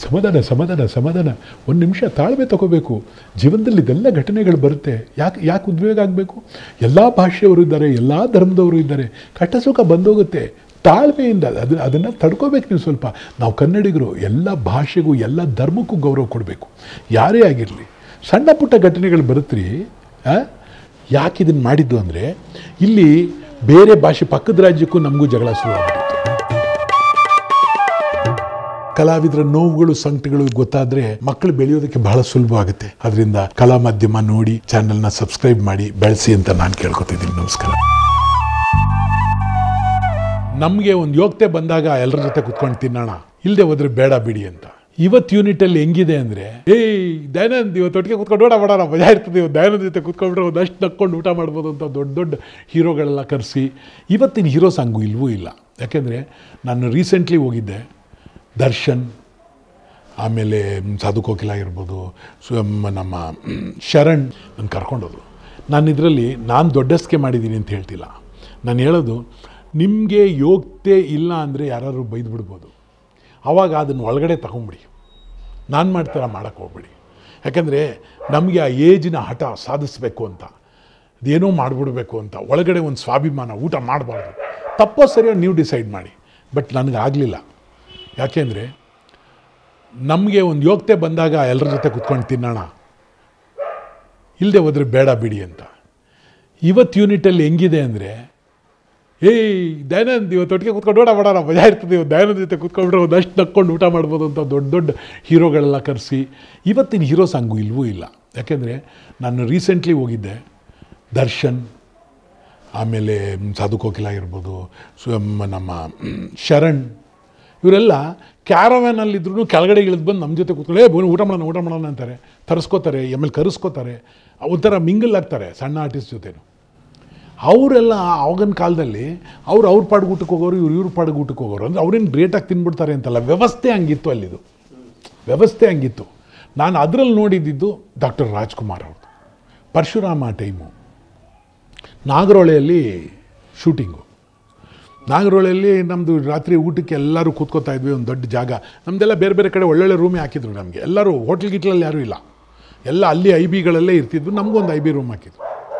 ಸಮಾಧಾನ ಸಮಾಧಾನ ಸಮಾಧಾನ ಒಂದು ನಿಮಿಷ ತಾಳ್ಮೆ ತಗೋಬೇಕು ಜೀವನದಲ್ಲಿ ಇದೆಲ್ಲ ಘಟನೆಗಳು ಬರುತ್ತೆ ಯಾಕೆ ಯಾಕೆ ಉದ್ವೇಗ ಆಗಬೇಕು ಎಲ್ಲ ಭಾಷೆಯವರು ಇದ್ದಾರೆ ಎಲ್ಲ ಧರ್ಮದವರು ಇದ್ದಾರೆ ಕಷ್ಟ ಸುಖ ಬಂದೋಗುತ್ತೆ ತಾಳ್ಮೆಯಿಂದ ಅದು ಅದನ್ನು ತಡ್ಕೋಬೇಕು ನೀವು ಸ್ವಲ್ಪ ನಾವು ಕನ್ನಡಿಗರು ಎಲ್ಲ ಭಾಷೆಗೂ ಎಲ್ಲ ಧರ್ಮಕ್ಕೂ ಗೌರವ ಕೊಡಬೇಕು ಯಾರೇ ಆಗಿರಲಿ ಸಣ್ಣ ಪುಟ್ಟ ಘಟನೆಗಳು ಬರುತ್ತ್ರಿ ಯಾಕೆ ಇದನ್ನು ಮಾಡಿದ್ದು ಅಂದರೆ ಇಲ್ಲಿ ಬೇರೆ ಭಾಷೆ ಪಕ್ಕದ ರಾಜ್ಯಕ್ಕೂ ನಮಗೂ ಜಗಳ ಶುರುವಾಗುತ್ತೆ ಕಲಾವಿದರ ನೋವುಗಳು ಸಂಕಟಗಳು ಗೊತ್ತಾದ್ರೆ ಮಕ್ಕಳು ಬೆಳೆಯೋದಕ್ಕೆ ಬಹಳ ಸುಲಭ ಆಗುತ್ತೆ ಅದರಿಂದ ಕಲಾ ಮಾಧ್ಯಮ ನೋಡಿ ಚಾನೆಲ್ನ ಸಬ್ಸ್ಕ್ರೈಬ್ ಮಾಡಿ ಬೆಳೆಸಿ ಅಂತ ನಾನು ಕೇಳ್ಕೊತಿದ್ದೀನಿ ನಮಸ್ಕಾರ ನಮಗೆ ಒಂದು ಯೋಗ್ಯತೆ ಬಂದಾಗ ಎಲ್ಲರ ಜೊತೆ ಕುತ್ಕೊಂಡು ತಿನ್ನೋಣ ಇಲ್ಲದೆ ಹೋದ್ರೆ ಬೇಡ ಬಿಡಿ ಅಂತ ಇವತ್ತು ಯೂನಿಟಲ್ಲಿ ಹೆಂಗಿದೆ ಅಂದರೆ ಏಯ್ ದಯಾನಂದ್ ಇವತ್ತು ಒಟ್ಟಿಗೆ ಕುತ್ಕೊಂಡು ಊಟ ಮಾಡೋಣ ಮಜಾ ಇರ್ತದೆ ಇವತ್ತು ದಯಾನಂದ್ ಜೊತೆ ಕುತ್ಕೊಂಡ್ರೆ ಒಂದಷ್ಟು ನಕ್ಕೊಂಡು ಊಟ ಮಾಡ್ಬೋದು ಅಂತ ದೊಡ್ಡ ದೊಡ್ಡ ಹೀರೋಗಳೆಲ್ಲ ಕರೆಸಿ ಇವತ್ತಿನ ಹೀರೋಸ್ ಹಂಗೂ ಇಲ್ವೂ ಇಲ್ಲ ಯಾಕೆಂದರೆ ನಾನು ರೀಸೆಂಟ್ಲಿ ಹೋಗಿದ್ದೆ ದರ್ಶನ್ ಆಮೇಲೆ ಸಾಧು ಕೋಕಿಲ ಆಗಿರ್ಬೋದು ಸು ನಮ್ಮ ಶರಣ್ ನನ್ನ ಕರ್ಕೊಂಡೋದ್ರು ನಾನು ಇದರಲ್ಲಿ ನಾನು ದೊಡ್ಡಸ್ಕೆ ಮಾಡಿದ್ದೀನಿ ಅಂತ ಹೇಳ್ತಿಲ್ಲ ನಾನು ಹೇಳೋದು ನಿಮಗೆ ಯೋಗ್ಯತೆ ಇಲ್ಲ ಅಂದರೆ ಯಾರಾದ್ರು ಬೈದು ಬಿಡ್ಬೋದು ಆವಾಗ ಅದನ್ನು ಒಳಗಡೆ ತಗೊಂಬಿಡಿ ನಾನು ಮಾಡ್ತಾರ ಮಾಡೋಕ್ಕೆ ಹೋಗ್ಬೇಡಿ ಯಾಕಂದರೆ ನಮಗೆ ಆ ಏಜಿನ ಹಠ ಸಾಧಿಸಬೇಕು ಅಂತ ಅದೇನೋ ಮಾಡಿಬಿಡ್ಬೇಕು ಅಂತ ಒಳಗಡೆ ಒಂದು ಸ್ವಾಭಿಮಾನ ಊಟ ಮಾಡಬಾರ್ದು ತಪ್ಪೋ ಸರಿಯೋ ನೀವು ಡಿಸೈಡ್ ಮಾಡಿ ಬಟ್ ನನಗೆ ಆಗಲಿಲ್ಲ ಯಾಕೆಂದರೆ ನಮಗೆ ಒಂದು ಯೋಗ್ಯತೆ ಬಂದಾಗ ಎಲ್ಲರ ಜೊತೆ ಕುತ್ಕೊಂಡು ತಿನ್ನೋಣ ಇಲ್ಲದೆ ಹೋದ್ರೆ ಬೇಡ ಬಿಡಿ ಅಂತ ಇವತ್ತು ಯೂನಿಟಲ್ಲಿ ಹೆಂಗಿದೆ ಅಂದರೆ ಏಯ್ ದಯಾನಂದ್ ಇವತ್ತು ಒಟ್ಟಿಗೆ ಕುತ್ಕೊಂಡು ಊಟ ಮಾಡೋಣ ಮಜಾ ಇರ್ತದೆ ಇವತ್ತು ದಯಾನಂದ್ ಜೊತೆ ಕುತ್ಕೊಂಡ್ರೆ ಒಂದಷ್ಟು ನಕ್ಕೊಂಡು ಊಟ ಮಾಡ್ಬೋದು ಅಂತ ದೊಡ್ಡ ದೊಡ್ಡ ಹೀರೋಗಳೆಲ್ಲ ಕರೆಸಿ ಇವತ್ತಿನ ಹೀರೋಸ್ ಹಂಗೂ ಇಲ್ವೂ ಇಲ್ಲ ಯಾಕೆಂದರೆ ನಾನು ರೀಸೆಂಟ್ಲಿ ಹೋಗಿದ್ದೆ ದರ್ಶನ್ ಆಮೇಲೆ ಸಾಧು ಕೋಕಿಲ ಆಗಿರ್ಬೋದು ಸು ನಮ್ಮ ಶರಣ್ ಇವರೆಲ್ಲ ಕ್ಯಾರವ್ಯಾನಲ್ಲಿದ್ರೂ ಕೆಳಗಡೆ ಇಳಿದು ಬಂದು ನಮ್ಮ ಜೊತೆ ಕೂತ್ಕೊಂಡು ಏ ಬೋನು ಊಟ ಮಾಡೋಣ ಊಟ ಮಾಡೋಣ ಅಂತಾರೆ ತರಿಸ್ಕೋತಾರೆ ಆಮೇಲೆ ಕರೆಸ್ಕೋತಾರೆ ಒಂಥರ ಮಿಂಗಲ್ ಆಗ್ತಾರೆ ಸಣ್ಣ ಆರ್ಟಿಸ್ಟ್ ಜೊತೆನು ಅವರೆಲ್ಲ ಆವಾಗಿನ ಕಾಲದಲ್ಲಿ ಅವ್ರು ಅವ್ರ ಪಾಡಿಗೆ ಊಟಕ್ಕೆ ಹೋಗೋರು ಇವ್ರು ಇವ್ರ ಪಾಡಿಗೆ ಊಟಕ್ಕೆ ಹೋಗೋರು ಅಂದರೆ ಅವ್ರೇನು ಗ್ರೇಟಾಗಿ ತಿನ್ಬಿಡ್ತಾರೆ ಅಂತಲ್ಲ ವ್ಯವಸ್ಥೆ ಹಂಗಿತ್ತು ಅಲ್ಲಿದು ವ್ಯವಸ್ಥೆ ಹಂಗಿತ್ತು ನಾನು ಅದರಲ್ಲಿ ನೋಡಿದ್ದಿದ್ದು ಡಾಕ್ಟರ್ ರಾಜ್ಕುಮಾರ್ ಅವ್ರದ್ದು ಪರಶುರಾಮ ಟೈಮು ನಾಗರೋಳೆಯಲ್ಲಿ ಶೂಟಿಂಗು ನಾಗರೋಳೆಯಲ್ಲಿ ನಮ್ಮದು ರಾತ್ರಿ ಊಟಕ್ಕೆ ಎಲ್ಲರೂ ಕೂತ್ಕೋತಾ ಇದ್ವಿ ಒಂದು ದೊಡ್ಡ ಜಾಗ ನಮ್ಮದೆಲ್ಲ ಬೇರೆ ಬೇರೆ ಕಡೆ ಒಳ್ಳೊಳ್ಳೆ ರೂಮೇ ಹಾಕಿದ್ರು ನಮಗೆ ಎಲ್ಲರೂ ಹೋಟ್ಲ್ ಗಿಟ್ಲಲ್ಲಿ ಯಾರೂ ಇಲ್ಲ ಎಲ್ಲ ಅಲ್ಲಿ ಐ ಬಿಗಳಲ್ಲೇ ಇರ್ತಿದ್ವು ನಮಗೊಂದು ಐ ಬಿ ರೂಮ್ ಹಾಕಿದ್ರು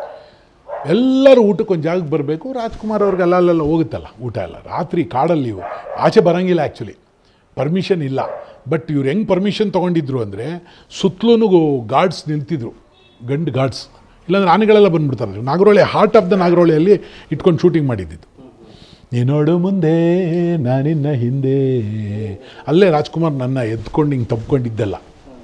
ಎಲ್ಲರೂ ಊಟಕ್ಕೆ ಒಂದು ಜಾಗಕ್ಕೆ ಬರಬೇಕು ರಾಜ್ಕುಮಾರ್ ಅವ್ರಿಗೆ ಅಲ್ಲೆಲ್ಲ ಹೋಗುತ್ತಲ್ಲ ಊಟ ಎಲ್ಲ ರಾತ್ರಿ ಕಾಡಲ್ಲಿ ಇವು ಆಚೆ ಬರೋಂಗಿಲ್ಲ ಆ್ಯಕ್ಚುಲಿ ಪರ್ಮಿಷನ್ ಇಲ್ಲ ಬಟ್ ಇವ್ರು ಹೆಂಗೆ ಪರ್ಮಿಷನ್ ತೊಗೊಂಡಿದ್ರು ಅಂದರೆ ಸುತ್ತಲೂ ಗಾರ್ಡ್ಸ್ ನಿಲ್ತಿದ್ರು ಗಂಡು ಗಾರ್ಡ್ಸ್ ಇಲ್ಲಾಂದ್ರೆ ಆನೆಗಳೆಲ್ಲ ಬಂದ್ಬಿಡ್ತಾರೆ ನಾಗರೋಳೆ ಹಾರ್ಟ್ ಆಫ್ ದ ನಾಗರೋಳೆಯಲ್ಲಿ ಇಟ್ಕೊಂಡು ಶೂಟಿಂಗ್ ಮಾಡಿದ್ದಿದ್ದು ನೀನೋಡು ಮುಂದೆ ನಾನಿನ್ನ ಹಿಂದೆ ಅಲ್ಲೇ ರಾಜ್ಕುಮಾರ್ ನನ್ನ ಎದ್ಕೊಂಡು ಹಿಂಗೆ ತಪ್ಕೊಂಡಿದ್ದೆಲ್ಲ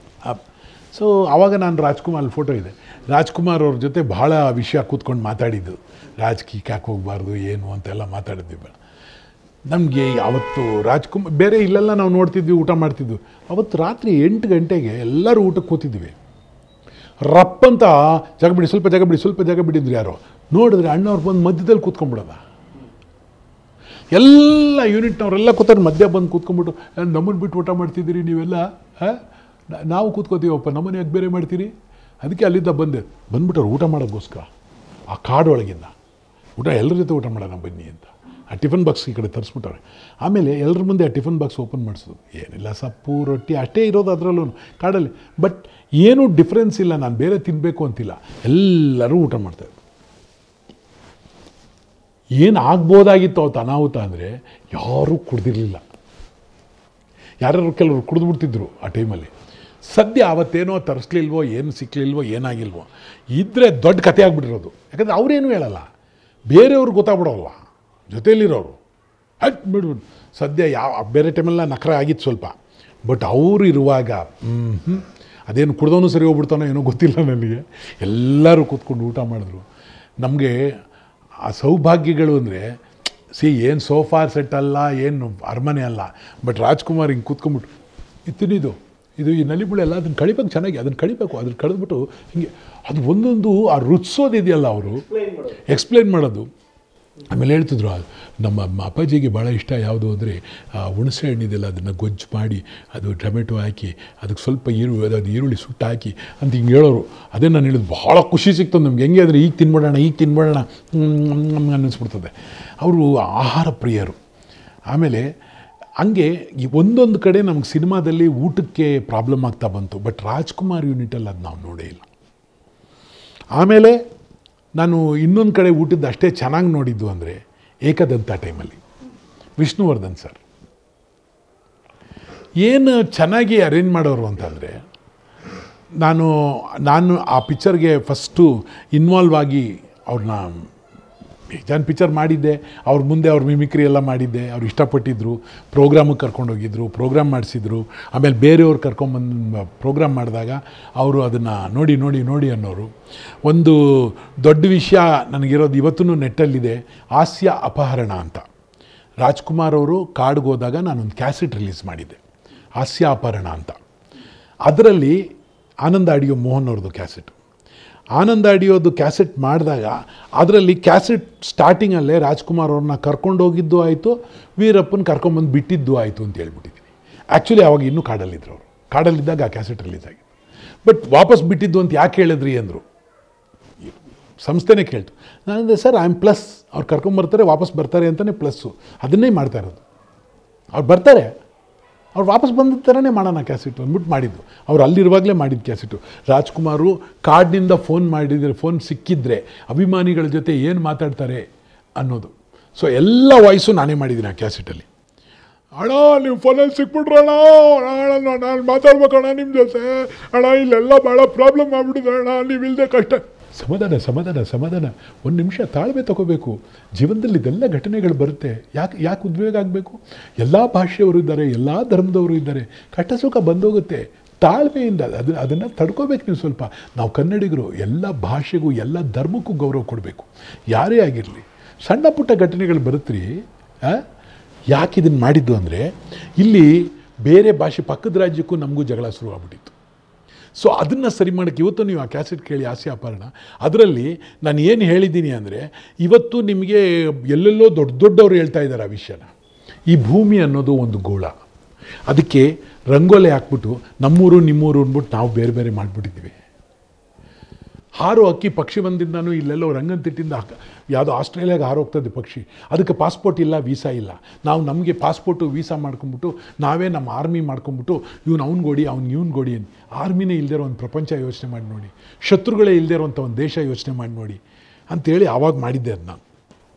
ಸೊ ಆವಾಗ ನಾನು ರಾಜ್ಕುಮಾರ್ ಅಲ್ಲಿ ಫೋಟೋ ಇದೆ ರಾಜ್ಕುಮಾರ್ ಅವ್ರ ಜೊತೆ ಭಾಳ ವಿಷಯ ಕೂತ್ಕೊಂಡು ಮಾತಾಡಿದ್ದು ರಾಜಕೀಯಕ್ಕೆ ಯಾಕೆ ಹೋಗಬಾರ್ದು ಏನು ಅಂತೆಲ್ಲ ಮಾತಾಡಿದ್ವಿ ಬೇಡ ನಮಗೆ ಅವತ್ತು ರಾಜ್ಕುಮಾರ್ ಬೇರೆ ಇಲ್ಲೆಲ್ಲ ನಾವು ನೋಡ್ತಿದ್ವಿ ಊಟ ಮಾಡ್ತಿದ್ವಿ ಅವತ್ತು ರಾತ್ರಿ ಎಂಟು ಗಂಟೆಗೆ ಎಲ್ಲರೂ ಊಟಕ್ಕೆ ಕೂತಿದ್ವಿ ರಪ್ಪಂತ ಜಾಗ ಬಿಡಿ ಸ್ವಲ್ಪ ಜಾಗ ಬಿಡಿ ಸ್ವಲ್ಪ ಜಾಗ ಬಿಡಿದ್ರು ಯಾರೋ ನೋಡಿದ್ರೆ ಅಣ್ಣವ್ರು ಬಂದು ಮಧ್ಯದಲ್ಲಿ ಕೂತ್ಕೊಂಡ್ಬಿಡೋದ ಎಲ್ಲ ಯೂನಿಟ್ನವರೆಲ್ಲ ಕೂತಾರೆ ಮಧ್ಯ ಬಂದು ಕೂತ್ಕೊಂಡ್ಬಿಟ್ಟು ನಮ್ಮನ್ನು ಬಿಟ್ಟು ಊಟ ಮಾಡ್ತಿದ್ದೀರಿ ನೀವೆಲ್ಲ ಹಾಂ ನಾವು ಕೂತ್ಕೋತೀವಪ್ಪ ನಮ್ಮನ್ನು ಯಾಕೆ ಬೇರೆ ಮಾಡ್ತೀರಿ ಅದಕ್ಕೆ ಅಲ್ಲಿಂದ ಬಂದೆ ಬಂದ್ಬಿಟ್ಟವ್ರು ಊಟ ಮಾಡೋಕ್ಕೋಸ್ಕರ ಆ ಕಾಡೊಳಗಿಂದ ಊಟ ಎಲ್ಲರ ಜೊತೆ ಊಟ ಮಾಡೋಣ ಬನ್ನಿ ಅಂತ ಆ ಟಿಫನ್ ಬಾಕ್ಸ್ ಈ ಕಡೆ ತರಿಸ್ಬಿಟ್ಟವ್ರೆ ಆಮೇಲೆ ಎಲ್ಲರ ಮುಂದೆ ಆ ಟಿಫನ್ ಬಾಕ್ಸ್ ಓಪನ್ ಮಾಡಿಸೋದು ಏನಿಲ್ಲ ಸಪ್ಪು ರೊಟ್ಟಿ ಅಷ್ಟೇ ಇರೋದು ಅದರಲ್ಲೂ ಕಾಡಲ್ಲಿ ಬಟ್ ಏನೂ ಡಿಫ್ರೆನ್ಸ್ ಇಲ್ಲ ನಾನು ಬೇರೆ ತಿನ್ನಬೇಕು ಅಂತಿಲ್ಲ ಎಲ್ಲರೂ ಊಟ ಮಾಡ್ತಾರೆ ಏನು ಆಗ್ಬೋದಾಗಿತ್ತು ಅವತ್ತು ಅನಾಹುತ ಅಂದರೆ ಯಾರೂ ಕುಡ್ದಿರಲಿಲ್ಲ ಯಾರ್ಯಾರು ಕೆಲವರು ಕುಡಿದ್ಬಿಡ್ತಿದ್ರು ಆ ಟೈಮಲ್ಲಿ ಸದ್ಯ ಅವತ್ತೇನೋ ತರಿಸ್ಲಿಲ್ವೋ ಏನು ಸಿಕ್ಕಲಿಲ್ವೋ ಏನಾಗಿಲ್ವೋ ಇದ್ದರೆ ದೊಡ್ಡ ಕತೆ ಆಗಿಬಿಟ್ಟಿರೋದು ಯಾಕಂದರೆ ಅವರೇನು ಹೇಳಲ್ಲ ಬೇರೆಯವ್ರಿಗೆ ಗೊತ್ತಾಗ್ಬಿಡೋಲ್ಲ ಜೊತೆಯಲ್ಲಿರೋರು ಹಟ್ ಬಿಡ್ಬಿಡು ಸದ್ಯ ಯಾವ ಬೇರೆ ಟೈಮೆಲ್ಲ ನಖರ ಆಗಿತ್ತು ಸ್ವಲ್ಪ ಬಟ್ ಅವರು ಇರುವಾಗ ಹ್ಞೂ ಅದೇನು ಕುಡ್ದವನು ಸರಿ ಹೋಗ್ಬಿಡ್ತಾನೋ ಏನೋ ಗೊತ್ತಿಲ್ಲ ನನಗೆ ಎಲ್ಲರೂ ಕೂತ್ಕೊಂಡು ಊಟ ಮಾಡಿದ್ರು ನಮಗೆ ಆ ಸೌಭಾಗ್ಯಗಳು ಅಂದರೆ ಸಿ ಏನು ಸೋಫಾ ಸೆಟ್ ಅಲ್ಲ ಏನು ಅರಮನೆ ಅಲ್ಲ ಬಟ್ ರಾಜ್ಕುಮಾರ್ ಹಿಂಗೆ ಕೂತ್ಕೊಂಡ್ಬಿಟ್ಟು ಇದು ತಿನ್ನಿದು ಇದು ಈ ನಲಿಬುಳೆ ಎಲ್ಲ ಅದನ್ನು ಕಳಿಬೇಕು ಚೆನ್ನಾಗಿ ಅದನ್ನು ಕಳಿಬೇಕು ಅದನ್ನು ಕಳೆದ್ಬಿಟ್ಟು ಹಿಂಗೆ ಅದು ಒಂದೊಂದು ಆ ರುಚಿಸೋದಿದೆಯಲ್ಲ ಅವರು ಎಕ್ಸ್ಪ್ಲೈನ್ ಮಾಡೋದು ಆಮೇಲೆ ಹೇಳ್ತಿದ್ರು ಆ ನಮ್ಮ ಮ- ಅಪ್ಪಾಜಿಗೆ ಭಾಳ ಇಷ್ಟ ಯಾವುದು ಅಂದರೆ ಆ ಹುಣಸೆ ಹಣ್ಣಿದೆಲ್ಲ ಅದನ್ನು ಗೊಜ್ಜು ಮಾಡಿ ಅದು ಟೊಮೆಟೊ ಹಾಕಿ ಅದಕ್ಕೆ ಸ್ವಲ್ಪ ಈರು ಅದು ಈರುಳ್ಳಿ ಸುಟ್ಟು ಹಾಕಿ ಅಂತ ಹಿಂಗೆ ಹೇಳೋರು ಅದೇ ನಾನು ಹೇಳಿದ್ದು ಭಾಳ ಖುಷಿ ಸಿಕ್ತು ನಮ್ಗೆ ಹೆಂಗೆ ಅಂದರೆ ಈಗ ತಿನ್ಬಿಡೋಣ ಈಗ ತಿನ್ಬಿಡೋಣ ಹ್ಮ್, ಅನ್ನಿಸ್ಬಿಡ್ತದೆ ಅವರು ಆಹಾರ ಪ್ರಿಯರು ಆಮೇಲೆ ಹಂಗೆ ಈ ಒಂದೊಂದು ಕಡೆ ನಮ್ಗೆ ಸಿನಿಮಾದಲ್ಲಿ ಊಟಕ್ಕೆ ಪ್ರಾಬ್ಲಮ್ ಆಗ್ತಾ ಬಂತು ಬಟ್ ರಾಜ್ಕುಮಾರ್ ಯೂನಿಟಲ್ಲಿ ಅದು ನಾವು ನೋಡೇ ಇಲ್ಲ ಆಮೇಲೆ ನಾನು ಇನ್ನೊಂದು ಕಡೆ ಊಟದ್ದು ಅಷ್ಟೇ ಚೆನ್ನಾಗಿ ನೋಡಿದ್ದು ಅಂದರೆ ಏಕದಂತ ಟೈಮಲ್ಲಿ ವಿಷ್ಣುವರ್ಧನ್ ಸರ್ ಏನು ಚೆನ್ನಾಗಿ ಅರೇಂಜ್ ಮಾಡೋರು ಅಂತಂದರೆ ನಾನು ನಾನು ಆ ಪಿಕ್ಚರ್ಗೆ ಫಸ್ಟು ಇನ್ವಾಲ್ವ್ ಆಗಿ ಅವ್ರನ್ನ ಬೇಜಾನ್ ಪಿಕ್ಚರ್ ಮಾಡಿದ್ದೆ ಅವ್ರ ಮುಂದೆ ಅವ್ರ ಮಿಮಿಕ್ರಿ ಎಲ್ಲ ಮಾಡಿದ್ದೆ ಅವ್ರು ಇಷ್ಟಪಟ್ಟಿದ್ರು ಪ್ರೋಗ್ರಾಮಿಗೆ ಕರ್ಕೊಂಡೋಗಿದ್ರು ಪ್ರೋಗ್ರಾಮ್ ಮಾಡಿಸಿದ್ರು ಆಮೇಲೆ ಬೇರೆಯವ್ರು ಕರ್ಕೊಂಬಂದು ಪ್ರೋಗ್ರಾಮ್ ಮಾಡಿದಾಗ ಅವರು ಅದನ್ನು ನೋಡಿ ನೋಡಿ ನೋಡಿ ಅನ್ನೋರು ಒಂದು ದೊಡ್ಡ ವಿಷಯ ನನಗಿರೋದು ಇವತ್ತೂ ನೆಟ್ಟಲ್ಲಿದೆ ಹಾಸ್ಯ ಅಪಹರಣ ಅಂತ ರಾಜ್ಕುಮಾರ್ ಅವರು ಕಾಡ್ಗೆ ಹೋದಾಗ ನಾನೊಂದು ಕ್ಯಾಸೆಟ್ ರಿಲೀಸ್ ಮಾಡಿದ್ದೆ ಹಾಸ್ಯ ಅಪಹರಣ ಅಂತ ಅದರಲ್ಲಿ ಆನಂದ ಆಡಿಯೋ ಮೋಹನ್ ಅವ್ರದ್ದು ಕ್ಯಾಸೆಟ್ ಆನಂದ ಆಡಿಯೋದು ಕ್ಯಾಸೆಟ್ ಮಾಡಿದಾಗ ಅದರಲ್ಲಿ ಕ್ಯಾಸೆಟ್ ಸ್ಟಾರ್ಟಿಂಗಲ್ಲೇ ರಾಜ್ಕುಮಾರ್ ಅವ್ರನ್ನ ಕರ್ಕೊಂಡು ಹೋಗಿದ್ದು ಆಯಿತು ವೀರಪ್ಪನ ಕರ್ಕೊಂಬಂದು ಬಿಟ್ಟಿದ್ದು ಆಯಿತು ಅಂತ ಹೇಳ್ಬಿಟ್ಟಿದ್ದೀನಿ ಆ್ಯಕ್ಚುಲಿ ಅವಾಗ ಇನ್ನೂ ಕಾಡಲ್ಲಿದ್ರು ಅವರು ಕಾಡಲ್ಲಿದ್ದಾಗ ಆ ಕ್ಯಾಸೆಟ್ ರಿಲೀಸ್ ಆಗಿದೆ ಬಟ್ ವಾಪಸ್ ಬಿಟ್ಟಿದ್ದು ಅಂತ ಯಾಕೆ ಹೇಳಿದ್ರಿ ಅಂದರು ಸಂಸ್ಥೆನೇ ಕೇಳ್ತು ನಾನಂದೆ ಸರ್ ಐ ಆಮ್ ಪ್ಲಸ್ ಅವ್ರು ಕರ್ಕೊಂಬರ್ತಾರೆ ವಾಪಸ್ ಬರ್ತಾರೆ ಅಂತಲೇ ಪ್ಲಸ್ಸು ಅದನ್ನೇ ಮಾಡ್ತಾ ಇರೋದು ಅವ್ರು ಬರ್ತಾರೆ ಅವ್ರು ವಾಪಸ್ ಬಂದ ಥರನೇ ಮಾಡೋಣ ಕ್ಯಾಸೆಟು ಅಂದ್ಬಿಟ್ಟು ಮಾಡಿದ್ದು ಅವ್ರು ಅಲ್ಲಿರುವಾಗಲೇ ಮಾಡಿದ್ದು ಕ್ಯಾಸೆಟು ರಾಜ್ಕುಮಾರು ಕಾರ್ಡ್ನಿಂದ ಫೋನ್ ಮಾಡಿದರೆ ಫೋನ್ ಸಿಕ್ಕಿದ್ರೆ ಅಭಿಮಾನಿಗಳ ಜೊತೆ ಏನು ಮಾತಾಡ್ತಾರೆ ಅನ್ನೋದು ಸೊ ಎಲ್ಲ ವಾಯ್ಸು ನಾನೇ ಮಾಡಿದ್ದೀನಿ ಆ ಕ್ಯಾಸೆಟಲ್ಲಿ ಅಣ್ಣ ನೀವು ಫೋನಲ್ಲಿ ಸಿಕ್ಬಿಟ್ರು ಅಣ್ಣ ಅಣ್ಣ ನಾನು ಮಾತಾಡ್ಬೇಕಣ್ಣ ನಿಮ್ಮ ಜೊತೆ ಅಣ್ಣ ಇಲ್ಲೆಲ್ಲ ಭಾಳ ಪ್ರಾಬ್ಲಮ್ ಆಗ್ಬಿಟ್ಟಿದೆ ಅಣ್ಣ ನೀವು ಇಲ್ಲದೆ ಕಷ್ಟ ಸಮಾಧಾನ ಸಮಾಧಾನ ಸಮಾಧಾನ ಒಂದು ನಿಮಿಷ ತಾಳ್ಮೆ ತಗೋಬೇಕು ಜೀವನದಲ್ಲಿ ಇದೆಲ್ಲ ಘಟನೆಗಳು ಬರುತ್ತೆ ಯಾಕೆ ಯಾಕೆ ಉದ್ವೇಗ ಆಗಬೇಕು ಎಲ್ಲ ಭಾಷೆಯವರು ಇದ್ದಾರೆ ಎಲ್ಲ ಧರ್ಮದವರು ಇದ್ದಾರೆ ಕಷ್ಟ ಸುಖ ಬಂದೋಗುತ್ತೆ ತಾಳ್ಮೆಯಿಂದ ಅದು ಅದನ್ನು ತಡ್ಕೋಬೇಕು ನೀವು ಸ್ವಲ್ಪ ನಾವು ಕನ್ನಡಿಗರು ಎಲ್ಲ ಭಾಷೆಗೂ ಎಲ್ಲ ಧರ್ಮಕ್ಕೂ ಗೌರವ ಕೊಡಬೇಕು ಯಾರೇ ಆಗಿರಲಿ ಸಣ್ಣ ಪುಟ್ಟ ಘಟನೆಗಳು ಬರುತ್ತ್ರಿ ಆ? ಯಾಕೆ ಇದನ್ನು ಮಾಡಿದ್ದು ಅಂದರೆ ಇಲ್ಲಿ ಬೇರೆ ಭಾಷೆ ಪಕ್ಕದ ರಾಜ್ಯಕ್ಕೂ ನಮಗೂ ಜಗಳ ಶುರು ಆಗ್ಬಿಟ್ಟಿತ್ತು ಸೊ ಅದನ್ನು ಸರಿ ಮಾಡೋಕ್ಕೆ ಇವತ್ತು ನೀವು ಆ ಕ್ಯಾಸೆಟ್ ಕೇಳಿ ಹಾಸ್ಯ ಅಪಹರಣ ಅದರಲ್ಲಿ ನಾನು ಏನು ಹೇಳಿದ್ದೀನಿ ಅಂದರೆ ಇವತ್ತು ನಿಮಗೆ ಎಲ್ಲೆಲ್ಲೋ ದೊಡ್ಡ ದೊಡ್ಡವರು ಹೇಳ್ತಾ ಇದ್ದಾರೆ ಆ ವಿಷಯನ ಈ ಭೂಮಿ ಅನ್ನೋದು ಒಂದು ಗೋಳ ಅದಕ್ಕೆ ರಂಗೋಲೆ ಹಾಕ್ಬಿಟ್ಟು ನಮ್ಮೂರು ನಿಮ್ಮೂರು ಅಂದ್ಬಿಟ್ಟು ನಾವು ಬೇರೆ ಬೇರೆ ಮಾಡಿಬಿಟ್ಟಿದ್ದೀವಿ ಹಾರು ಅಕ್ಕಿ ಪಕ್ಷಿ ಬಂದಿಂದನೂ ಇಲ್ಲೆಲ್ಲೋ ರಂಗನತಿಟ್ಟಿಂದ ಹಾಕ ಯಾವುದೋ ಆಸ್ಟ್ರೇಲಿಯಾಗೆ ಹಾರು ಹೋಗ್ತದೆ ಪಕ್ಷಿ ಅದಕ್ಕೆ ಪಾಸ್ಪೋರ್ಟ್ ಇಲ್ಲ ವೀಸಾ ಇಲ್ಲ ನಾವು ನಮಗೆ ಪಾಸ್ಪೋರ್ಟು ವೀಸಾ ಮಾಡ್ಕೊಂಬಿಟ್ಟು ನಾವೇ ನಮ್ಮ ಆರ್ಮಿ ಮಾಡ್ಕೊಂಬಿಟ್ಟು ಇವ್ನು ಅವ್ನು ಗೋಡಿ ಅವ್ನು ಇವ್ನು ಗೋಡಿ ಅಂತ ಆರ್ಮಿನೇ ಇಲ್ಲದೆ ಒಂದು ಪ್ರಪಂಚ ಯೋಚನೆ ಮಾಡಿ ನೋಡಿ ಶತ್ರುಗಳೇ ಇಲ್ಲದೆ ಇರುವಂಥ ಒಂದು ದೇಶ ಯೋಚನೆ ಮಾಡಿ ನೋಡಿ ಅಂತೇಳಿ ಆವಾಗ ಮಾಡಿದ್ದೆ ಅದು ನಾನು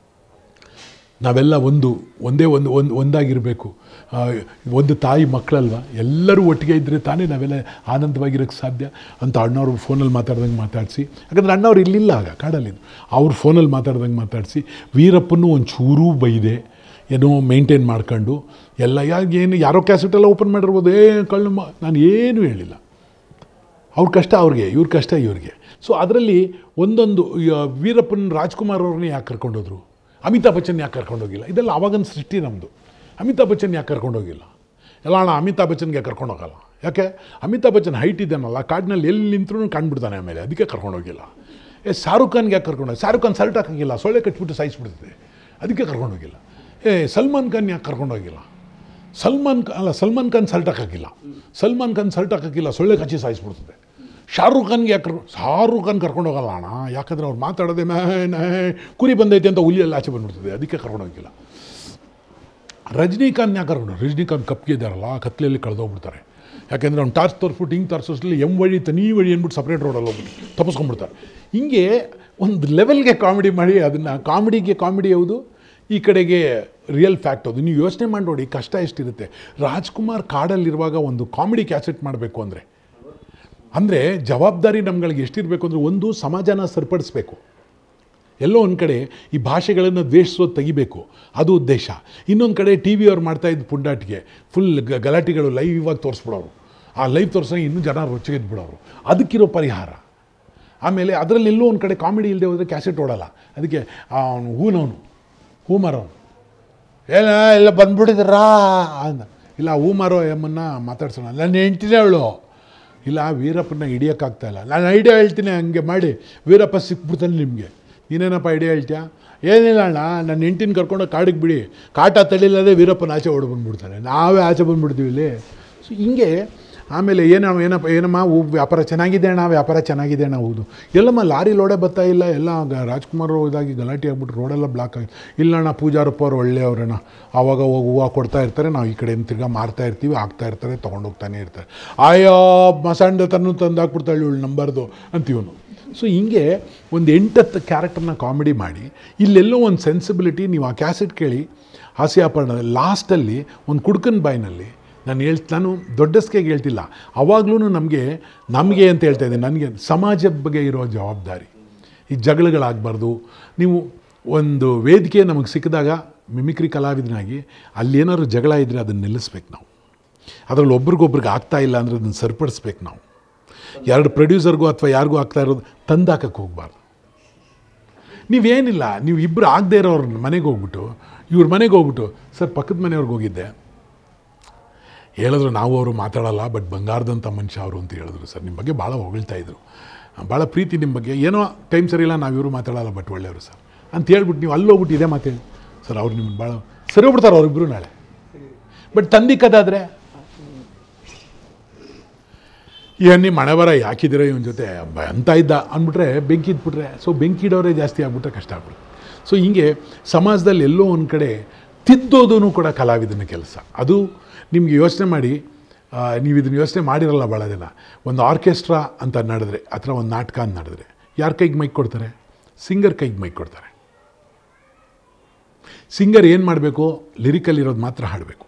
ನಾವೆಲ್ಲ ಒಂದು ಒಂದೇ ಒಂದು ಒಂದು ಒಂದಾಗಿರಬೇಕು ಆ, ಒಂದು ತಾಯಿ ಮಕ್ಕಳಲ್ವ ಎಲ್ಲರೂ ಒಟ್ಟಿಗೆ ಇದ್ದರೆ ತಾನೇ ನಾವೆಲ್ಲ ಆನಂದವಾಗಿರೋಕ್ಕೆ ಸಾಧ್ಯ ಅಂತ ಅಣ್ಣವ್ರು ಫೋನಲ್ಲಿ ಮಾತಾಡ್ದಂಗೆ ಮಾತಾಡಿಸಿ ಯಾಕಂದರೆ ಅಣ್ಣವ್ರು ಇಲ್ಲಿಲ್ಲ ಆಗ ಕಾಡಲ್ಲಿದ್ದು ಅವ್ರು ಫೋನಲ್ಲಿ ಮಾತಾಡ್ದಂಗೆ ಮಾತಾಡಿಸಿ ವೀರಪ್ಪನೂ ಒಂದು ಚೂರೂ ಬೈದೆ ಏನೋ ಮೇಂಟೈನ್ ಮಾಡ್ಕೊಂಡು ಎಲ್ಲ ಯಾಕೆ ಏನು ಯಾರೋ ಕ್ಯಾಸೆಟೆಲ್ಲ ಓಪನ್ ಮಾಡಿರ್ಬೋದು ಏ ಕಳ್ಳು ಮ ನಾನು ಏನೂ ಹೇಳಿಲ್ಲ ಅವ್ರ ಕಷ್ಟ ಅವ್ರಿಗೆ ಇವ್ರ ಕಷ್ಟ ಇವ್ರಿಗೆ ಸೊ ಅದರಲ್ಲಿ ಒಂದೊಂದು ಈ, ವೀರಪ್ಪನ ರಾಜ್ಕುಮಾರ್ ಅವ್ರನ್ನೇ ಯಾಕೆ ಕರ್ಕೊಂಡೋದ್ರು ಅಮಿತಾಬ್ ಬಚ್ಚನ್ ಯಾಕೆ ಕರ್ಕೊಂಡೋಗಿಲ್ಲ ಇದೆಲ್ಲ ಆವಾಗಿನ ಸೃಷ್ಟಿ ನಮ್ಮದು ಅಮಿತಾಬ್ ಬಚ್ಚನ್ ಯಾಕೆ ಕರ್ಕೊಂಡೋಗಿಲ್ಲ ಎಲ್ಲ ಅಣ್ಣ ಅಮಿತಾಬ್ ಬಚ್ಚನ್ಗೆ ಕರ್ಕೊಂಡೋಗಲ್ಲ ಯಾಕೆ ಅಮಿತಾಬ್ ಬಚ್ಚನ್ ಹೈಟ್ ಇದ್ದಾನಲ್ಲ ಕಾಡಿನಲ್ಲಿ ಎಲ್ಲಿ ನಿಂತ್ರೂ ಕಂಡುಬಿಡ್ತಾನೆ ಆಮೇಲೆ ಅದಕ್ಕೆ ಕರ್ಕೊಂಡೋಗಿಲ್ಲ ಏ ಶಾರುಖ್ ಖಾನ್ಗೆ ಯಾಕೆ ಕರ್ಕೊಂಡೋಗಿ ಶಾರುಖ್ ಖಾನ್ ಸರ್ಟ್ ಹಾಕೋಂಗಿಲ್ಲ ಸೊಳ್ಳೆ ಕಟ್ಬಿಟ್ಟು ಸಾಯಿಸ್ಬಿಡ್ತದೆ ಅದಕ್ಕೆ ಕರ್ಕೊಂಡೋಗಿಲ್ಲ ಏ ಸಲ್ಮಾನ್ ಖಾನ್ ಯಾಕೆ ಕರ್ಕೊಂಡೋಗಿಲ್ಲ ಸಲ್ಮಾನ್ ಖಾನ್ ಅಲ್ಲ ಸಲ್ಮಾನ್ ಖಾನ್ ಸಲ್ಟ್ ಹಾಕೋಕ್ಕಿಲ್ಲ ಸಲ್ಮಾನ್ ಖಾನ್ ಸಲ್ಟ್ ಹಾಕೋಕ್ಕಿಲ್ಲ ಸೊಳ್ಳೆ ಕಚ್ಚಿ ಸಾಯಿಸ್ಬಿಡ್ತದೆ ಶಾರುಖ್ ಖಾನ್ಗೆ ಯಾಕೆ ಕರ್ಕೊಂಡು ಶಾರುಖ್ ಖಾನ್ ಕರ್ಕೊಂಡು ಹೋಗಲ್ಲ ಅಣ್ಣ ಯಾಕಂದ್ರೆ ಅವ್ರು ಮಾತಾಡೋದೇ ಮೇ ನೇ ಕುರಿ ಬಂದೈತೆ ಅಂತ ಹುಲಿಯಲ್ಲಿ ಆಚೆ ಬಂದ್ಬಿಡ್ತದೆ ಅದಕ್ಕೆ ಕರ್ಕೊಂಡು ಹೋಗಿಲ್ಲ ರಜನಿಕಾಂತ್ ಯಾಕೆ ಕರ್ಕೊಂಡು ರಜನಿಕಾಂತ್ ಕಪ್ಪಿಗೆ ಇದ್ದಾರಲ್ಲ ಕತ್ಲೆಯಲ್ಲಿ ಕಳೆದೋಗ್ಬಿಡ್ತಾರೆ ಯಾಕೆಂದರೆ ಅವ್ನು ಟಾರ್ಚ್ ತೋರಿಸ್ಬಿಟ್ಟು ಹಿಂಗೆ ತೋರಿಸೋಷ್ರಲ್ಲಿ ಎಮ್ ವഴി ತನಿ ವഴി ಅಂದ್ಬಿಟ್ಟು ಸಪ್ರೇಟ್ ರೋಡಲ್ಲಿ ಹೋಗ್ಬಿಟ್ಟು ತಪ್ಪಿಸ್ಕೊಂಡ್ಬಿಡ್ತಾರೆ ಹಿಂಗೆ ಒಂದು ಲೆವೆಲ್ಗೆ ಕಾಮಿಡಿ ಮಾಡಿ ಅದನ್ನು ಕಾಮಿಡಿಗೆ ಕಾಮಿಡಿ ಯಾವುದು ಈ ಕಡೆಗೆ ರಿಯಲ್ ಫ್ಯಾಕ್ಟ್ ಅದು ನೀವು ಯೋಚನೆ ಮಾಡಿ ನೋಡಿ ಕಷ್ಟ ಎಷ್ಟಿರುತ್ತೆ ರಾಜ್ಕುಮಾರ್ ಕಾಡಲ್ಲಿರುವಾಗ ಒಂದು ಕಾಮಿಡಿ ಕ್ಯಾಸೆಟ್ ಮಾಡಬೇಕು ಅಂದರೆ ಅಂದರೆ ಜವಾಬ್ದಾರಿ ನಮ್ಗಳಿಗೆ ಎಷ್ಟಿರಬೇಕು ಅಂದರೆ ಒಂದು ಸಮಾಜನ ಸರಿಪಡಿಸ್ಬೇಕು ಎಲ್ಲೋ ಒಂದು ಕಡೆ ಈ ಭಾಷೆಗಳನ್ನು ದ್ವೇಷಿಸೋದು ತೆಗಿಬೇಕು ಅದು ಉದ್ದೇಶ ಇನ್ನೊಂದು ಕಡೆ ಟಿ ವಿಯವ್ರು ಮಾಡ್ತಾಯಿದ್ದು ಪುಂಡಾಟಿಗೆ ಫುಲ್ ಗಲಾಟೆಗಳು ಲೈವ್ ಆಗಿ ತೋರಿಸ್ಬಿಡೋರು ಆ ಲೈವ್ ತೋರಿಸೋ ಇನ್ನೂ ಜನ ರೊಚ್ಚಿಗೆದ್ದು ಬಿಡೋರು ಅದಕ್ಕಿರೋ ಪರಿಹಾರ ಆಮೇಲೆ ಅದರಲ್ಲಿ ಎಲ್ಲೋ ಒಂದು ಕಡೆ ಕಾಮಿಡಿ ಇಲ್ಲದೆ ಹೋದರೆ ಕ್ಯಾಸೆಟ್ ಓಡಲ್ಲ ಅದಕ್ಕೆ ಅವನು ಹೂನವನು ಹೂ ಮಾರೋನು ಏನ ಎಲ್ಲ ಬಂದ್ಬಿಟ್ಟಿದ್ರಾ ಅಂದ ಇಲ್ಲ ಹೂ ಮಾರೋ ಎಮ್ಮನ್ನ ಮಾತಾಡ್ಸೋಣ ನನ್ನ ಹೆಂಡ್ತಿನೇ ಅವಳು ಇಲ್ಲ ವೀರಪ್ಪನ ಹಿಡಿಯೋಕ್ಕಾಗ್ತಾ ಇಲ್ಲ ನಾನು ಐಡಿಯಾ ಹೇಳ್ತೀನಿ ಹಂಗೆ ಮಾಡಿ ವೀರಪ್ಪ ಸಿಕ್ಬಿಡ್ತಾನೆ ನಿಮಗೆ ನೀನೇನಪ್ಪ ಐಡಿಯಾ ಹೇಳ್ತೀಯಾ ಏನಿಲ್ಲ ಅಣ್ಣ ನನ್ನ ಹೆಂಡ್ತಿನ ಕರ್ಕೊಂಡು ಕಾಡಿಗೆ ಬಿಡಿ ಕಾಟ ತಡಿಲ್ಲದೆ ವೀರಪ್ಪನ ಆಚೆ ಹೊಡ್ ಬಂದ್ಬಿಡ್ತಾನೆ ನಾವೇ ಆಚೆ ಬಂದ್ಬಿಡ್ತೀವಿ ಇಲ್ಲಿ ಸೊ ಹಿಂಗೆ ಆಮೇಲೆ ಏನಮ್ಮ ಏನಪ್ಪ ಏನಮ್ಮ ಹೂ ವ್ಯಾಪಾರ ಚೆನ್ನಾಗಿದೆ ಅಣ್ಣ ವ್ಯಾಪಾರ ಚೆನ್ನಾಗಿದೆ ಅಣ್ಣ ಹೌದು ಎಲ್ಲಮ್ಮ ಲಾರಿ ಲೋಡೆ ಬರ್ತಾ ಇಲ್ಲ ಎಲ್ಲ ಗ- ರಾಜ್ಕುಮಾರ್ ಇದಾಗಿ ಗಲಾಟೆ ಆಗ್ಬಿಟ್ಟು ರೋಡೆಲ್ಲ ಬ್ಲಾಕ್ ಆಗಿ ಇಲ್ಲ ಅಣ್ಣ ಪೂಜಾರಪ್ಪ ಅವ್ರು ಒಳ್ಳೆಯವ್ರಣ್ಣ ಆವಾಗ ಹೋಗಿ ಹೂವು ಕೊಡ್ತಾ ಇರ್ತಾರೆ ನಾವು ಈ ಕಡೆಯಿಂದ ತಿರ್ಗಾ ಮಾರ್ತಾ ಇರ್ತೀವಿ ಆಗ್ತಾ ಇರ್ತಾರೆ ತೊಗೊಂಡು ಹೋಗ್ತಾನೆ ಇರ್ತಾರೆ ಆಯಾ ಮಸಾಂಡ ತನ್ನ ತಂದು ಹಾಕ್ಬಿಡ್ತಾಳೆ ಇವಳು ನಂಬರ್ದು ಅಂತೀವನು ಸೊ ಹಿಂಗೆ ಒಂದು ಎಂಟತ್ತು ಕ್ಯಾರೆಕ್ಟರ್ನ ಕಾಮಿಡಿ ಮಾಡಿ ಇಲ್ಲೆಲ್ಲೋ ಒಂದು ಸೆನ್ಸಿಬಿಲಿಟಿ ನೀವು ಆ ಕ್ಯಾಸೆಟ್ ಕೇಳಿ ಹಾಸ್ಯಾಪರಣ ಲಾಸ್ಟಲ್ಲಿ ಒಂದು ಕುಡ್ಕನ್ ಬಾಯ್ನಲ್ಲಿ ನಾನು ಹೇಳ್ ನಾನು ದೊಡ್ಡಸ್ಕೆಗೆ ಹೇಳ್ತಿಲ್ಲ ಅವಾಗ್ಲೂ ನಮಗೆ ನಮಗೆ ಅಂತ ಹೇಳ್ತಾ ಇದ್ದೀನಿ ನನಗೆ ಸಮಾಜದ ಬಗ್ಗೆ ಇರೋ ಜವಾಬ್ದಾರಿ ಈ ಜಗಳಗಳಾಗಬಾರ್ದು ನೀವು ಒಂದು ವೇದಿಕೆ ನಮಗೆ ಸಿಕ್ಕಿದಾಗ ಮಿಮಿಕ್ರಿ ಕಲಾವಿದನಾಗಿ ಅಲ್ಲೇನಾದ್ರು ಜಗಳ ಇದ್ದರೆ ಅದನ್ನು ನಿಲ್ಲಿಸ್ಬೇಕು ನಾವು ಅದರಲ್ಲಿ ಒಬ್ರಿಗೊಬ್ರಿಗೆ ಆಗ್ತಾ ಇಲ್ಲ ಅಂದರೆ ಅದನ್ನು ಸರಿಪಡಿಸ್ಬೇಕು ನಾವು ಎರಡು ಪ್ರೊಡ್ಯೂಸರ್ಗೂ ಅಥವಾ ಯಾರಿಗೂ ಆಗ್ತಾ ಇರೋದು ತಂದಾಕಕ್ಕೆ ಹೋಗಬಾರ್ದು ನೀವೇನಿಲ್ಲ ನೀವು ಇಬ್ಬರು ಆಗದೆ ಇರೋರು ಮನೆಗೆ ಹೋಗ್ಬಿಟ್ಟು ಇವ್ರ ಮನೆಗೆ ಹೋಗ್ಬಿಟ್ಟು ಸರ್ ಪಕ್ಕದ ಮನೆಯವ್ರಿಗೆ ಹೋಗಿದ್ದೆ ಹೇಳಿದ್ರು ನಾವು ಅವರು ಮಾತಾಡಲ್ಲ ಬಟ್ ಬಂಗಾರದಂಥ ಮನುಷ್ಯ ಅವರು ಅಂತ ಹೇಳಿದ್ರು ಸರ್ ನಿಮ್ಮ ಬಗ್ಗೆ ಭಾಳ ಹೊಗಳ್ತಾ ಇದ್ರು ಭಾಳ ಪ್ರೀತಿ ನಿಮ್ಮ ಬಗ್ಗೆ ಏನೋ ಟೈಮ್ ಸರಿ ಇಲ್ಲ ನಾವು ಇವರು ಮಾತಾಡಲ್ಲ ಬಟ್ ಒಳ್ಳೆಯವರು ಸರ್ ಅಂತ ಹೇಳ್ಬಿಟ್ಟು ನೀವು ಅಲ್ಲಿ ಹೋಗ್ಬಿಟ್ಟು ಇದೇ ಮಾತೇಳಿ ಸರ್ ಅವ್ರು ನಿಮ್ಗೆ ಭಾಳ ಸರಿ ಹೋಗ್ಬಿಡ್ತಾರೆ ಅವರಿಬ್ಬರು ನಾಳೆ ಬಟ್ ತಂದಿಕ್ಕದಾದರೆ ಈ ನಿಮ್ಮ ಮನೆ ಬರ ಯಾಕಿದ್ದೀರ ಇವನ ಜೊತೆ ಬ- ಅಂತ ಇದ್ದ ಅಂದ್ಬಿಟ್ರೆ ಬೆಂಕಿ ಇದ್ಬಿಟ್ರೆ ಸೊ ಬೆಂಕಿ ಇಡೋರೇ ಜಾಸ್ತಿ ಆಗ್ಬಿಟ್ರೆ ಕಷ್ಟ ಆಗ್ಬಿಡುತ್ತೆ ಸೊ ಹಿಂಗೆ ಸಮಾಜದಲ್ಲಿ ಎಲ್ಲೋ ಒಂದು ಕಡೆ ತಿದ್ದೋದು ಕೂಡ ಕಲಾವಿದನ ಕೆಲಸ ಅದು ನಿಮಗೆ ಯೋಚನೆ ಮಾಡಿ ಆ, ನೀವು ಇದನ್ನು ಯೋಚನೆ ಮಾಡಿರಲ್ಲ ಭಾಳ ದಿನ ಒಂದು ಆರ್ಕೆಸ್ಟ್ರಾ ಅಂತ ನಡೆದ್ರೆ ಅಥವಾ ಒಂದು ನಾಟಕ ಅಂತ ನಡೆದ್ರೆ ಯಾರ ಕೈಗೆ ಮೈಕ್ ಕೊಡ್ತಾರೆ ಸಿಂಗರ್ ಕೈಗೆ ಮೈಕ್ ಕೊಡ್ತಾರೆ ಸಿಂಗರ್ ಏನು ಮಾಡಬೇಕು ಲಿರಿಕಲ್ ಇರೋದು ಮಾತ್ರ ಹಾಡಬೇಕು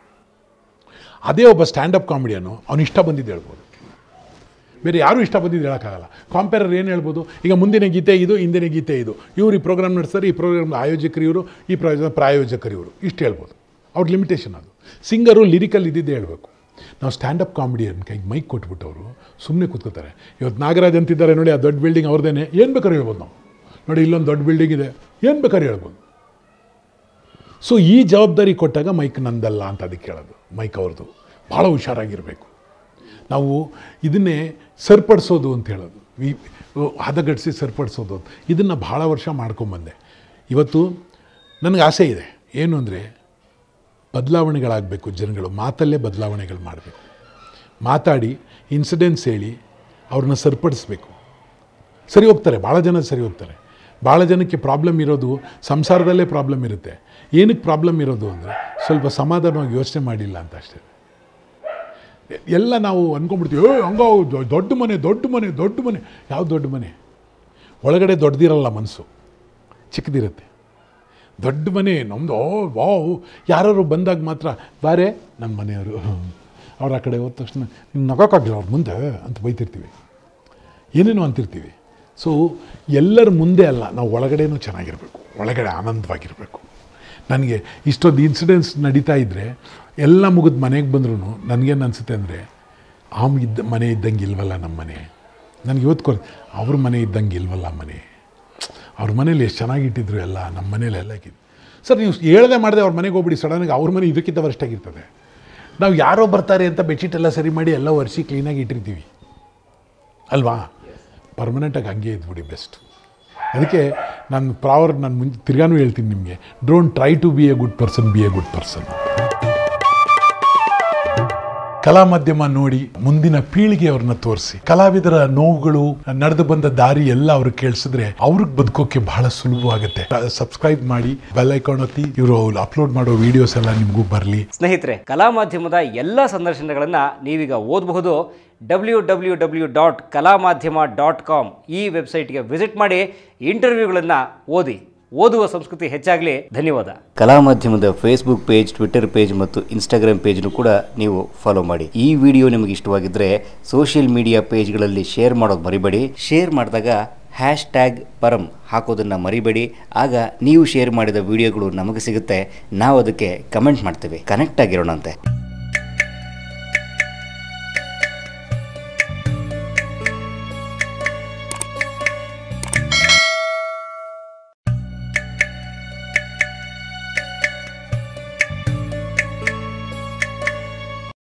ಅದೇ ಒಬ್ಬ ಸ್ಟ್ಯಾಂಡಪ್ ಕಾಮಿಡಿಯನು ಅವ್ನು ಇಷ್ಟ ಬಂದಿದ್ದು ಹೇಳ್ಬೋದು ಬೇರೆ ಯಾರೂ ಇಷ್ಟ ಬಂದಿದ್ದು ಹೇಳೋಕ್ಕಾಗಲ್ಲ ಕಾಂಪೇರರ್ ಏನು ಹೇಳ್ಬೋದು ಈಗ ಮುಂದಿನ ಗೀತೆ ಇದು ಹಿಂದಿನ ಗೀತೆ ಇದು ಇವರು ಈ ಪ್ರೋಗ್ರಾಮ್ ನಡೆಸ್ತಾರೆ ಈ ಪ್ರೋಗ್ರಾಮ್ ಆಯೋಜಕರು ಇವರು ಈ ಪ್ರಾಯೋಜಕ ಪ್ರಾಯೋಜಕರು ಇವರು ಇಷ್ಟು ಹೇಳ್ಬೋದು ಅವ್ರ ಲಿಮಿಟೇಷನ್ ಅದು ಸಿಂಗರು ಲಿರಿಕಲ್ ಇದ್ದಿದ್ದೇ ಹೇಳಬೇಕು ನಾವು ಸ್ಟ್ಯಾಂಡಪ್ ಕಾಮಿಡಿಯನ್ ಕೈಗೆ ಮೈಕ್ ಕೊಟ್ಬಿಟ್ಟವರು ಸುಮ್ಮನೆ ಕೂತ್ಕೋತಾರೆ ಇವತ್ತು ನಾಗರಾಜ್ ಅಂತಿದ್ದಾರೆ ನೋಡಿ ಆ ದೊಡ್ಡ ಬಿಲ್ಡಿಂಗ್ ಅವ್ರದ್ದೇನೆ ಏನು ಬೇಕಾದ್ರೂ ಹೇಳ್ಬೋದು ನಾವು ನೋಡಿ ಇಲ್ಲೊಂದು ದೊಡ್ಡ ಬಿಲ್ಡಿಂಗ್ ಇದೆ ಏನು ಬೇಕಾದ್ರೂ ಹೇಳ್ಬೋದು ಸೊ ಈ ಜವಾಬ್ದಾರಿ ಕೊಟ್ಟಾಗ ಮೈಕ್ ನಂದಲ್ಲ ಅಂತ ಅದಕ್ಕೆ ಹೇಳೋದು ಮೈಕ್ ಅವ್ರದ್ದು ಭಾಳ ಹುಷಾರಾಗಿರಬೇಕು ನಾವು ಇದನ್ನೇ ಸರಿಪಡಿಸೋದು ಅಂತ ಹೇಳೋದು ಈ ಹದಗಡಿಸಿ ಸರಿಪಡಿಸೋದು ಅಂತ ಇದನ್ನು ಭಾಳ ವರ್ಷ ಮಾಡ್ಕೊಂಬಂದೆ ಇವತ್ತು ನನಗೆ ಆಸೆ ಇದೆ ಏನು ಅಂದರೆ ಬದಲಾವಣೆಗಳಾಗಬೇಕು ಜನಗಳು ಮಾತಲ್ಲೇ ಬದಲಾವಣೆಗಳು ಮಾಡಬೇಕು ಮಾತಾಡಿ ಇನ್ಸಿಡೆನ್ಸ್ ಹೇಳಿ ಅವ್ರನ್ನ ಸರಿಪಡಿಸ್ಬೇಕು ಸರಿ ಹೋಗ್ತಾರೆ ಭಾಳ ಜನ ಸರಿ ಹೋಗ್ತಾರೆ ಭಾಳ ಜನಕ್ಕೆ ಪ್ರಾಬ್ಲಮ್ ಇರೋದು ಸಂಸಾರದಲ್ಲೇ ಪ್ರಾಬ್ಲಮ್ ಇರುತ್ತೆ ಏನಕ್ಕೆ ಪ್ರಾಬ್ಲಮ್ ಇರೋದು ಅಂದರೆ ಸ್ವಲ್ಪ ಸಮಾಧಾನವಾಗಿ ಯೋಚನೆ ಮಾಡಿಲ್ಲ ಅಂತ ಅಷ್ಟೇ ಎಲ್ಲ ನಾವು ಅಂದ್ಕೊಂಡ್ಬಿಡ್ತೀವಿ ಏ ಹಂಗ ದೊಡ್ಡ ಮನೆ ದೊಡ್ಡ ಮನೆ ದೊಡ್ಡ ಮನೆ ಯಾವ ದೊಡ್ಡ ಮನೆ ಒಳಗಡೆ ದೊಡ್ಡದಿರಲ್ಲ ಮನಸ್ಸು ಚಿಕ್ಕದಿರುತ್ತೆ ದೊಡ್ಡ ಮನೆ ನಮ್ಮದು ಓ ವಾವ್ ಯಾರು ಬಂದಾಗ ಮಾತ್ರ ಬಾರೆ ನನ್ನ ಮನೆಯವರು ಅವ್ರು ಆ ಕಡೆ ಹೋದ ತಕ್ಷಣ ನೀವು ನಗೋಕ್ಕಾಗಿಲ್ಲ ಅವ್ರ ಮುಂದೆ ಅಂತ ಬೈತಿರ್ತೀವಿ ಏನೇನೋ ಅಂತಿರ್ತೀವಿ ಸೊ ಎಲ್ಲರ ಮುಂದೆ ಅಲ್ಲ ನಾವು ಒಳಗಡೆನೂ ಚೆನ್ನಾಗಿರಬೇಕು ಒಳಗಡೆ ಆನಂದವಾಗಿರಬೇಕು ನನಗೆ ಇಷ್ಟೊಂದು ಇನ್ಸಿಡೆನ್ಸ್ ನಡೀತಾ ಇದ್ದರೆ ಎಲ್ಲ ಮುಗಿದು ಮನೆಗೆ ಬಂದ್ರೂ ನನಗೇನು ಅನಿಸುತ್ತೆ ಅಂದರೆ ಆಮ್ ಇದ್ದ ಮನೆ ಇದ್ದಂಗೆ ಇಲ್ವಲ್ಲ ನಮ್ಮ ಮನೆ ನನಗೆ ಇವತ್ತು ಕೊ ಅವ್ರ ಮನೆ ಇದ್ದಂಗೆ ಇಲ್ವಲ್ಲ ಮನೆ ಅವ್ರ ಮನೇಲಿ ಎಷ್ಟು ಚೆನ್ನಾಗಿಟ್ಟಿದ್ರು ಎಲ್ಲ ನಮ್ಮ ಮನೇಲಿ ಎಲ್ಲ ಇಕ್ಕಿದ್ದು ಸರ್ ನೀವು ಹೇಳ್ದೆ ಮಾಡಿದೆ ಅವ್ರ ಮನೆಗೆ ಹೋಗ್ಬಿಡಿ ಸಡನ್ನಾಗಿ ಅವ್ರ ಮನೆ ಇದಕ್ಕಿಂತ ವರ್ಸ್ಟ್ ಆಗಿರ್ತದೆ ನಾವು ಯಾರೋ ಬರ್ತಾರೆ ಅಂತ ಬೆಡ್ಶೀಟ್ ಎಲ್ಲ ಸರಿ ಮಾಡಿ ಎಲ್ಲ ಒರೆಸಿ ಕ್ಲೀನಾಗಿ ಇಟ್ಟಿರ್ತೀವಿ ಅಲ್ವಾ ಪರ್ಮನೆಂಟಾಗಿ ಹಂಗೆ ಇದ್ಬಿಡಿ ಬೆಸ್ಟ್ ಅದಕ್ಕೆ ನಾನು ಪ್ರಾವರ್ ನಾನು ಮುಂಚೆ ತಿರ್ಗಾನು ಹೇಳ್ತೀನಿ ನಿಮಗೆ don't try to be a good person be a good person Kala Madhyama ನೋಡಿ ಮುಂದಿನ ಪೀಳಿಗೆ ಅವ್ರನ್ನ ತೋರಿಸಿ ಕಲಾವಿದರ ನೋವುಗಳು ನಡೆದು ಬಂದ ದಾರಿ ಎಲ್ಲ ಅವ್ರಿಗೆ ಕೇಳಿಸಿದ್ರೆ ಅವ್ರಿಗೆ ಬದುಕೋಕೆ ಬಹಳ ಸುಲಭವಾಗುತ್ತೆ ಸಬ್ಸ್ಕ್ರೈಬ್ ಮಾಡಿ ಬೆಲ್ ಐಕಾನ್ ಒತ್ತಿ ಇವರು ಅಪ್ಲೋಡ್ ಮಾಡೋ ವಿಡಿಯೋಸ್ ಎಲ್ಲ ನಿಮಗೂ ಬರಲಿ ಸ್ನೇಹಿತರೆ ಕಲಾ ಮಾಧ್ಯಮದ ಎಲ್ಲ ಸಂದರ್ಶನಗಳನ್ನು ನೀವೀಗ ಓದಬಹುದು ಡಬ್ಲ್ಯೂ ಡಬ್ಲ್ಯೂ ಡಬ್ಲ್ಯೂ ಡಾಟ್ ಕಲಾ ಮಾಧ್ಯಮ ಡಾಟ್ ಕಾಮ್ ಈ ವೆಬ್ಸೈಟ್ಗೆ ವಿಸಿಟ್ ಮಾಡಿ ಇಂಟರ್ವ್ಯೂಗಳನ್ನು ಓದಿ ಓದುವ ಸಂಸ್ಕೃತಿ ಹೆಚ್ಚಾಗಲಿ ಧನ್ಯವಾದ ಕಲಾ ಮಾಧ್ಯಮದ ಫೇಸ್ಬುಕ್ ಪೇಜ್ ಟ್ವಿಟರ್ ಪೇಜ್ ಮತ್ತು ಇನ್ಸ್ಟಾಗ್ರಾಮ್ ಪೇಜ್ನು ಕೂಡ ನೀವು ಫಾಲೋ ಮಾಡಿ ಈ ವಿಡಿಯೋ ನಿಮಗೆ ಇಷ್ಟವಾಗಿದ್ದರೆ ಸೋಷಿಯಲ್ ಮೀಡಿಯಾ ಪೇಜ್ಗಳಲ್ಲಿ ಶೇರ್ ಮಾಡೋದು ಮರಿಬೇಡಿ ಶೇರ್ ಮಾಡಿದಾಗ ಹ್ಯಾಶ್ ಟ್ಯಾಗ್ ಪರಂ ಹಾಕೋದನ್ನು ಮರಿಬೇಡಿ ಆಗ ನೀವು ಶೇರ್ ಮಾಡಿದ ವಿಡಿಯೋಗಳು ನಮಗೆ ಸಿಗುತ್ತೆ ನಾವು ಅದಕ್ಕೆ ಕಮೆಂಟ್ ಮಾಡ್ತೇವೆ ಕನೆಕ್ಟ್ ಆಗಿರೋಣಂತೆ